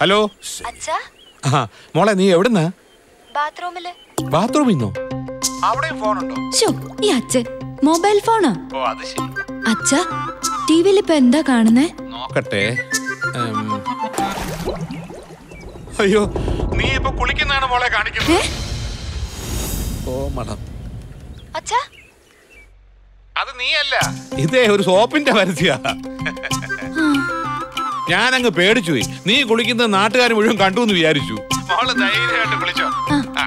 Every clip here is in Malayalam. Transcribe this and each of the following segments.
ഹലോ അച്ഛാ ആ മോളെ നീ എവിടുന്നാ ബാത്റൂമില് ബാത്റൂമിൽ നിന്നോ അവിടെയും ഫോണുണ്ടോ ഷോ ഈ അച്ഛൻ മൊബൈൽ ഫോണോ ഓ അത് ശരി അച്ഛാ ടിവിയിൽ ഇപ്പൊ എന്താ കാണുന്നേ നോക്കട്ടെ ഉം. അയ്യോ നീ ഇപ്പൊ കുളിക്കുന്നതാണ് മോളെ കാണിക്കുന്നത് ഏ ഓ മടം അച്ഛാ അത് നീയല്ല ഇതേ ഒരു സോപ്പിന്റെ പരസ്യ ഞാനങ്ങ് പേടിച്ചു പോയി നീ കുളിക്കുന്ന നാട്ടുകാർ മുഴുവൻ കണ്ടു എന്ന് വിചാരിച്ചു മോള് ധൈര്യമായിട്ട് കുളിച്ചോ ആ.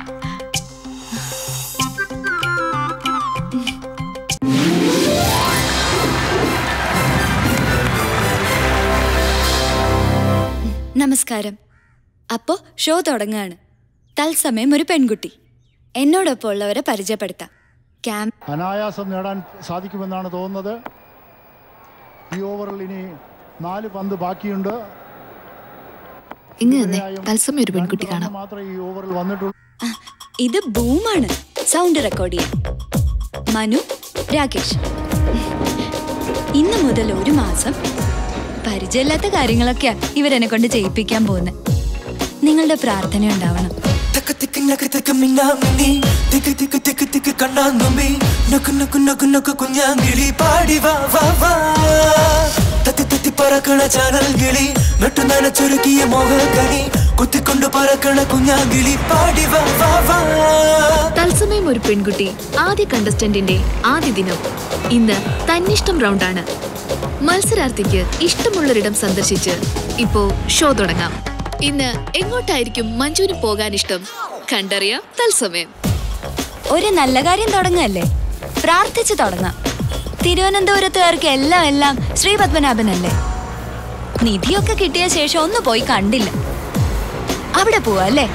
നമസ്കാരം അപ്പോ ഷോ തുടങ്ങാണ് തത്സമയം ഒരു പെൺകുട്ടി എന്നോടൊപ്പം ഉള്ളവരെ പരിചയപ്പെടുത്താം ക്യാം അനായാസം നേടാൻ സാധിക്കുമെന്നാണ് തോന്നുന്നത് ഈ ഓവറിൽ ഇനി നാല് പന്ത് ബാക്കിയുണ്ട് ഇങ്ങ് തന്നെ തത്സമയം ഒരു പെൺകുട്ടി രണ്ട് കാണാം പന്ത് മാത്രമേ ഈ ഓവറിൽ വന്നിട്ടുള്ളൂ ആ, ഇത് ബൂമാണ് സൗണ്ട് റെക്കോർഡ് ചെയ്യാൻ മനു രാകേഷ് ഇന്ന് മുതൽ ഒരു മാസം പരിചയമില്ലാത്ത കാര്യങ്ങളൊക്കെയാ ഇവരെന്നെ കൊണ്ട് ചെയ്യിപ്പിക്കാൻ പോകുന്നത് നിങ്ങളുടെ പ്രാർത്ഥന ഉണ്ടാവണം തക്ക തിക്ക് നക്ക് തിക്ക് മിന്നാമിന്നി തിക്ക് തിക്ക് തിക്ക് തിക്ക് കണ്ണാന്തുമ്പി നക്കു നക്കു നക്കു നക്കു കുഞ്ഞാങ്കിളി പാടി വാ വാ വാ തത്തി തത്തി പറക്കണ ചാനൽ കിളി നട്ടു നനച്ചൊരുക്കിയ മോഹക്കണി കുത്തിക്കൊണ്ട് പറക്കണ കുഞ്ഞാങ്കിളി പാടി വാ വാ വാ തത്സമയം ഒരു പെൺകുട്ടി ആദ്യ കണ്ടസ്റ്റന്റിന്റെ ആദ്യ ദിനം ഇന്ന് തന്നിഷ്ടം റൗണ്ടാണ് മത്സരാർത്ഥിക്ക് ഇഷ്ടമുള്ളൊരിടം സന്ദർശിച്ച് ഇപ്പോ ഷോ തുടങ്ങാം ഇന്ന് എങ്ങോട്ടായിരിക്കും മഞ്ജുവിന് പോകാൻ ഇഷ്ടം കണ്ടറിയാം തത്സമയം ഒരു നല്ല കാര്യം തുടങ്ങല്ലേ പ്രാർത്ഥിച്ചു തുടങ്ങാം തിരുവനന്തപുരത്തുകാർക്ക് എല്ലാം എല്ലാം ശ്രീ പത്മനാഭനല്ലേ നിധിയൊക്കെ കിട്ടിയ ശേഷം ഒന്ന് പോയി കണ്ടില്ല അവിടെ പോവാ അല്ലേ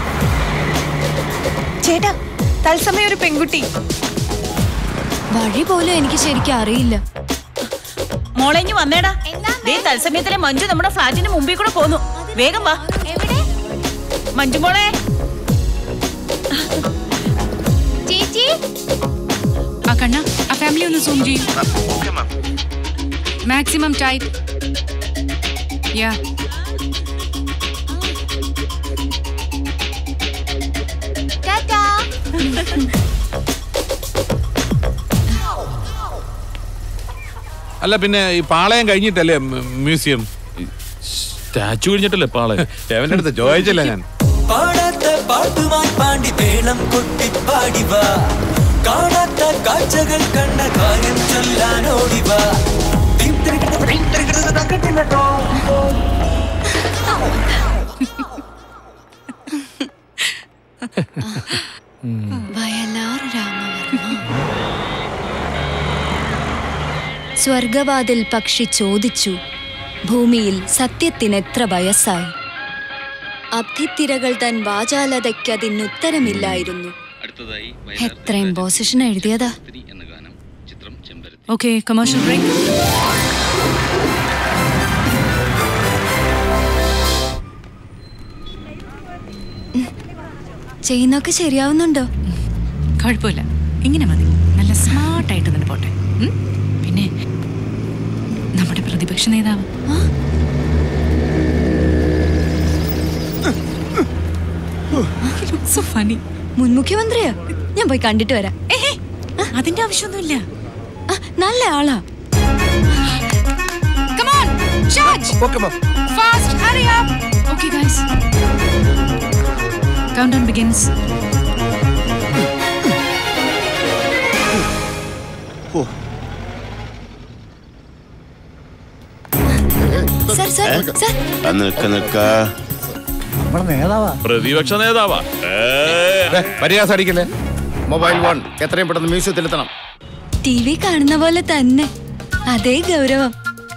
ചേട്ടാ തത്സമയം ഒരു പെൺകുട്ടി വഴി പോലും എനിക്ക് ശരിക്കും അറിയില്ല മോളെഞ്ഞു വന്നേടാ ദേ തത്സമയത്തിലെ മഞ്ജു നമ്മുടെ ഫ്ലാറ്റിന് മുമ്പിൽ കൂടെ പോന്നു വേഗം വാ മഞ്ജു മോളെ ചേച്ചി ആ കണ്ണ ആ ഫാമിലി ഒന്ന് സൂം ചെയ്യൂ മാക്സിമം ടൈറ്റ് യാ അല്ല പിന്നെ ഈ പാളയം കഴിഞ്ഞിട്ടല്ലേ മ്യൂ- മ്യൂസിയം സ്റ്റാച്ചു കഴിഞ്ഞിട്ടല്ലേ പാളയം എവന്റെ അടുത്ത് ചോദിച്ചില്ല ഞാൻ പാടാത്ത പാട്ടുമായി പാണ്ടി വേളം കൊട്ടി പാടി വാ കാണാത്ത കാഴ്ചകൾ കണ്ട കാര്യം ചൊല്ലാൻ ഓടി വാ ടീം തിരികിട, ടീം തിരികിട, തക്കട്ടില്ലട്ടോ. വയലാർ രാമവർമ്മ സ്വർഗവാതിൽ പക്ഷി ചോദിച്ചു ഭൂമിയിൽ സത്യത്തിനെത്ര വയസ്സായി അബ്ധിത്തിരകൾ തൻ വാചാലതയ്ക്കതിനുത്തരമില്ലായിരുന്നു എത്ര ഇമ്പോസിഷൻ എഴുതിയതാ ഓക്കെ കമേഴ്ഷ്യൽ ബ്രേക്ക് ചെയ്യുന്നൊക്കെ ശരിയാവുന്നുണ്ടോ കുഴപ്പമില്ല ഇങ്ങനെ മതി നല്ല സ്മാർട്ടായിട്ട് തന്നെ പോട്ടെ ഉം? പിന്നെ നമ്മുടെ പ്രതിപക്ഷ നേതാവ് സോ ഫണി മുൻ മുഖ്യമന്ത്രിയാ ഞാൻ പോയി കണ്ടിട്ട് വരാം അതിന്റെ ആവശ്യമൊന്നുമില്ല ആ, നല്ല ആളാ Come on, charge! Fast, hurry up! Okay, guys. Countdown begins. Sir sir sir നിൽക്ക നിൽക്ക നമ്മുടെ നേതാവാ പ്രതിപക്ഷ നേതാവാ പരിഹാസം അടിക്കല്ലേ മൊബൈൽ വൺ എത്രയും പെട്ടെന്ന് മ്യൂസിയത്തിലെത്തണം ടി വി കാണുന്ന പോലെ തന്നെ അതേ ഗൗരവം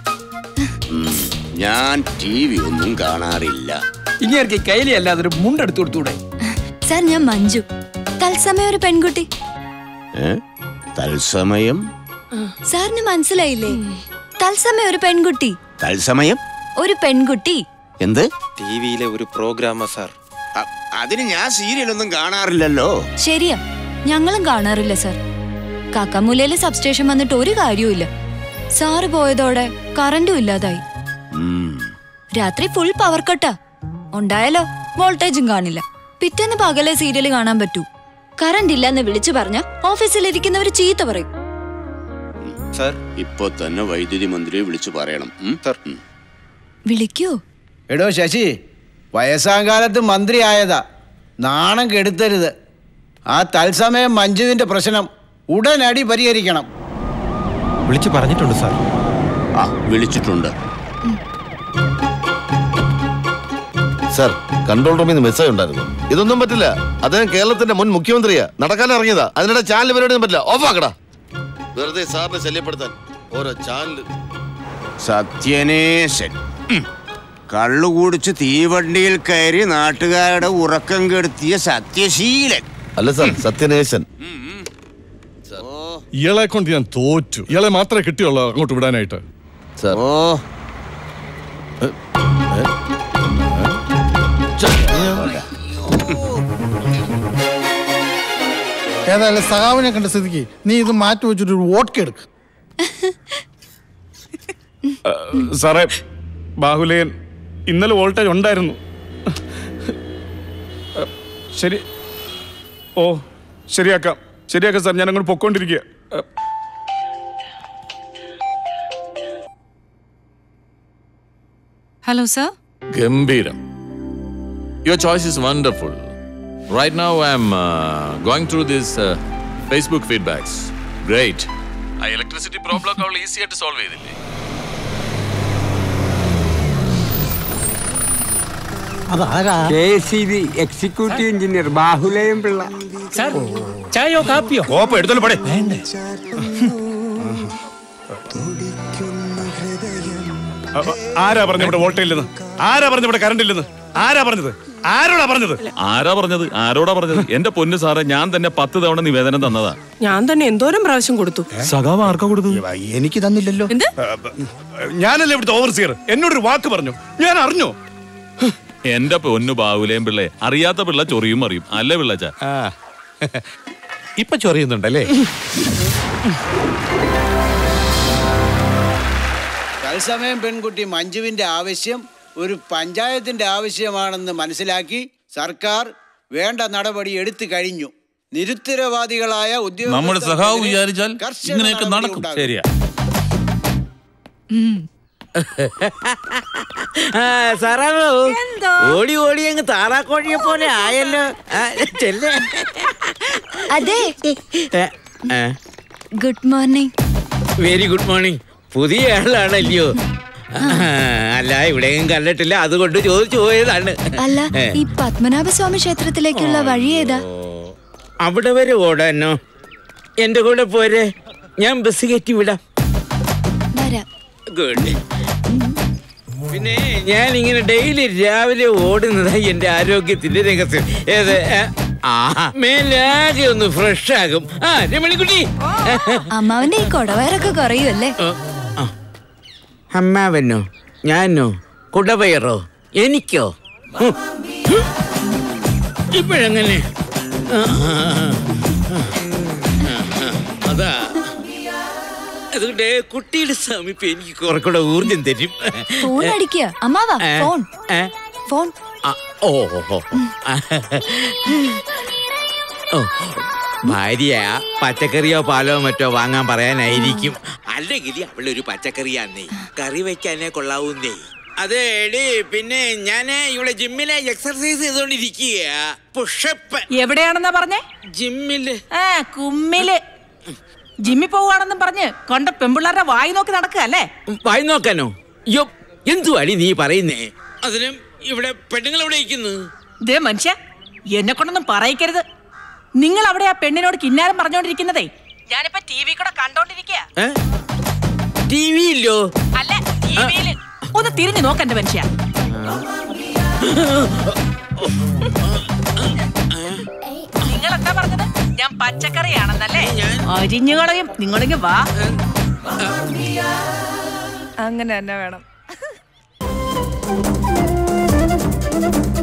ഞാൻ ടി വി ഒന്നും കാണാറില്ല ഇങ്ങനെ കയ്യിലി അല്ലാതെ ഒരു മുണ്ടെടുത്തു കൊടുത്തൂടെ സർ ഞാൻ മഞ്ജു തത്സമയം ഒരു പെൺകുട്ടി ഏ? തത്സമയം സാറിന് മനസ്സിലായില്ലേ തത്സമയം ഒരു പെൺകുട്ടി തത്സമയം ഒരു പെൺകുട്ടി എന്ത് ടി വിയിലെ ഒരു പ്രോഗ്രാമാ സാർ അ- അതിന് ഞാൻ സീരിയലൊന്നും കാണാറില്ലല്ലോ ശരിയാ ഞങ്ങളും കാണാറില്ല സർ കാക്കാമൂലയിലെ സബ്സ്റ്റേഷൻ വന്നിട്ട് ഒരു കാര്യവുമില്ല സാറ് പോയതോടെ കറണ്ടും ഇല്ലാതായി ഉം. രാത്രി ഫുൾ പവർ കട്ടാ ഉണ്ടായാലോ വോൾട്ടേജും കാണില്ല പിറ്റേന്ന് പകലെ സീരിയൽ കാണാൻ പറ്റൂ കറണ്ട് ഇല്ലെന്ന് വിളിച്ചു പറഞ്ഞ ഓഫീസിലിരിക്കുന്നവര് ചീത്ത പറയും സാർ ഇപ്പൊ തന്നെ വൈദ്യുതി മന്ത്രിയെ വിളിച്ചു പറയണം ഉം? ഉം. വിളിക്കൂ എടോ ശശി വയസ്സാകാലത്ത് മന്ത്രി ആയതാ നാണം കെടുത്തരുത് ആ തത്സമയം മഞ്ജുവിന്റെ പ്രശ്നം ഉടനടി പരിഹരിക്കണം വിളിച്ചു പറഞ്ഞിട്ടുണ്ട് സാർ ആ വിളിച്ചിട്ടുണ്ട് സാർ കൺട്രോൾ റൂമിൽ നിന്ന് മെസ്സേജ് ഉണ്ടായിരുന്നു ഇതൊന്നും പറ്റില്ല അദ്ദേഹം കേരളത്തിന്റെ മുൻ മുഖ്യമന്ത്രിയാ നടക്കാൻ ഇറങ്ങിയതാ അതിനിടെ ചാനൽ പരിപാടി പറ്റില്ല ഓഫാക്കടാ വെറുതെ സാറിനെ ശല്യപ്പെടുത്താൻ ഓരോ ചാനൽ സത്യനേശൻ ഉം. കള്ളു കുടിച്ച് തീവണ്ടിയിൽ കയറി നാട്ടുകാരുടെ ഉറക്കം കെടുത്തിയ സത്യശീലൻ അല്ല സാർ സത്യനേശൻ ഇയാളെ കൊണ്ട് ഞാൻ തോറ്റു ഇയാളെ മാത്രമേ കിട്ടിയുള്ളൂ അങ്ങോട്ട് വിടാനായിട്ട് ഓ ഏതായാലും സഹാവിനെ കണ്ട സ്ഥിതിക്ക് നീ ഇത് മാറ്റി വെച്ചിട്ട് ഒരു വോട്ട് എടുക്ക് സാറേ ബാഹുലേയൻ ഇന്നലെ വോൾട്ടേജ് ഉണ്ടായിരുന്നു ശരി ഓ ശരിയാക്കാം ശരിയാക്കാം സാർ ഞാൻ അങ്ങോട്ട് പൊക്കോണ്ടിരിക്കുക ഹലോ സർ ഗംഭീരം your choice is wonderful right now I am going through this Facebook feedbacks great ആ ഇലക്ട്രിസിറ്റി പ്രോബ്ലം ഒക്കെ അവൾ ഈസി ആയിട്ട് സോൾവ് ചെയ്തില്ലേ K C B executive engineer Bahuleyan Pillai sir ചായയോ കാപ്പിയോ കോപ്പ എടുത്തോളൂ പടേ ആരാ പറഞ്ഞു ഇവിടെ വോൾട്ടേജ് ഇല്ലെന്ന് ആരാ പറഞ്ഞു ഇവിടെ കറണ്ട് ഇല്ലെന്ന് ആരാ പറഞ്ഞത് ആരോടാ പറഞ്ഞത് ആരാ പറഞ്ഞത് ആരോടാ പറഞ്ഞത് എന്റെ പൊന്ന് സാറേ ഞാൻ തന്നെ പത്ത് തവണ നിവേദനം തന്നതാ ഞാൻ തന്നെ എന്തോരം പ്രാവശ്യം കൊടുത്തു സഖാവ് ആർക്കാ കൊടുത്തു എനിക്ക് തന്നില്ലല്ലോ എന്ത് ഞാനല്ലേ ഇവിടുത്തെ ഓവർസിയർ എന്നോടൊരു വാക്ക് പറഞ്ഞു ഞാൻ അറിഞ്ഞോ എന്റെ പൊന്നു ബാവുലേം പിള്ളേ അറിയാത്ത പിള്ള ചൊറിയും അറിയും അല്ലേ പിള്ളച്ച ഇപ്പൊ ചൊറിയുന്നുണ്ടല്ലേ തത്സമയം പെൺകുട്ടി മഞ്ജുവിന്റെ ആവശ്യം ഒരു പഞ്ചായത്തിന്റെ ആവശ്യമാണെന്ന് മനസ്സിലാക്കി സർക്കാർ വേണ്ട നടപടി എടുത്തു കഴിഞ്ഞു നിരുത്തരവാദികളായ നമ്മുടെ സഖാവ് ഉദ്യോഗസ്ഥർക്കെതിരെ വിചാരിച്ചാൽ കർശന ഇങ്ങനെയൊക്കെ നടപടി നടക്കും ഉണ്ടാകും. ശരിയാ സാറാണോ ഓടി ഓടി അങ്ങ് താറാക്കോഴിയെ പോലെ ആയല്ലോ ആ, ചെല്ല്. അതെ ഏ, ഏ, good morning very good morning പുതിയ ആളാണല്ലയോ ആ, അല്ല ഇവിടെയും കണ്ടിട്ടില്ല അതുകൊണ്ട് ചോദിച്ചു പോയതാണ് അല്ല ഏ, ഈ പത്മനാഭസ്വാമി ക്ഷേത്രത്തിലേക്കുള്ള വഴി ഏതാ അവിടെ വരെ ഓടാനോ എന്റെ കൂടെ പോരെ ഞാൻ ബസ് കയറ്റി വിടാം വരാം ഗുഡ് പിന്നെ ഞാൻ ഇങ്ങനെ ഡെയിലി രാവിലെ ഓടുന്നതാ എന്റെ ആരോഗ്യത്തിന്റെ രഹസ്യം ഏത് ഏ, ആ മേലാകെ ഒന്ന് ഫ്രഷ് ആകും ആ രമണിക്കുട്ടി അമ്മാവന്റെ ഈ കൊടവയറൊക്കെ കുറയുമല്ലേ അമ്മാവനോ ഞാനോ കുടവയറോ എനിക്കോ ഹും. ഇപ്പോഴെങ്ങനെ ആ, ആ, ആ, ആ, ആ, അതാ അതുകൊണ്ട് കുട്ടിയുടെ സമീപം എനിക്ക് കുറെ കൂടെ ഊർജം തരും ഫോൺ അടിക്കുക അമ്മാവാ ഏ, ഫോൺ ഏ, ഫോൺ ആ, ഓ ഓ, ഓ. ഓ ഭാര്യ പച്ചക്കറിയോ പാലോ മറ്റോ വാങ്ങാൻ പറയാനായിരിക്കും അല്ലെങ്കിൽ അവളൊരു പച്ചക്കറിയാന്നേ കറി വെക്കാനേ കൊള്ളാവൂന്നേ അതെ എടി പിന്നെ ഞാന് ഇവിടെ ജിമ്മിലെ എക്സർസൈസ് ചെയ്തോണ്ടിരിക്കുക പുഷപ്പ് എവിടെയാണെന്നാ പറഞ്ഞേ ജിമ്മില് ആ കുമ്മില് ജിമ്മിൽ പോവാണെന്നും പറഞ്ഞ് കൊണ്ട പെമ്പിള്ളാരുടെ വായി നോക്കി നടക്കുക അല്ലേ വായി നോക്കാനോ യോ എന്തുവാടി നീ പറയുന്നേ അതിനും ഇവിടെ പെണ്ണുങ്ങൾ എവിടെ ഇരിക്കുന്നു ദേ മനുഷ്യ എന്നെ കൊണ്ടൊന്നും പറയിക്കരുത് നിങ്ങൾ അവിടെ ആ പെണ്ണിനോട് കിന്നാരം പറഞ്ഞോണ്ടിരിക്കുന്നതേ ഞാനിപ്പോ ടി വി കൂടെ കണ്ടോണ്ടിരിക്കുക ടി വി ഇല്ലോ അല്ല ടിവിയില് ഒന്ന് തിരിഞ്ഞു നോക്കണ്ട മനുഷ്യ നിങ്ങൾ എന്താ പറഞ്ഞത് ഞാൻ പച്ചക്കറിയാണെന്നല്ലേ അരിഞ്ഞുകളയും നിങ്ങളിങ്ങ് വാ അങ്ങനെ തന്നെ വേണം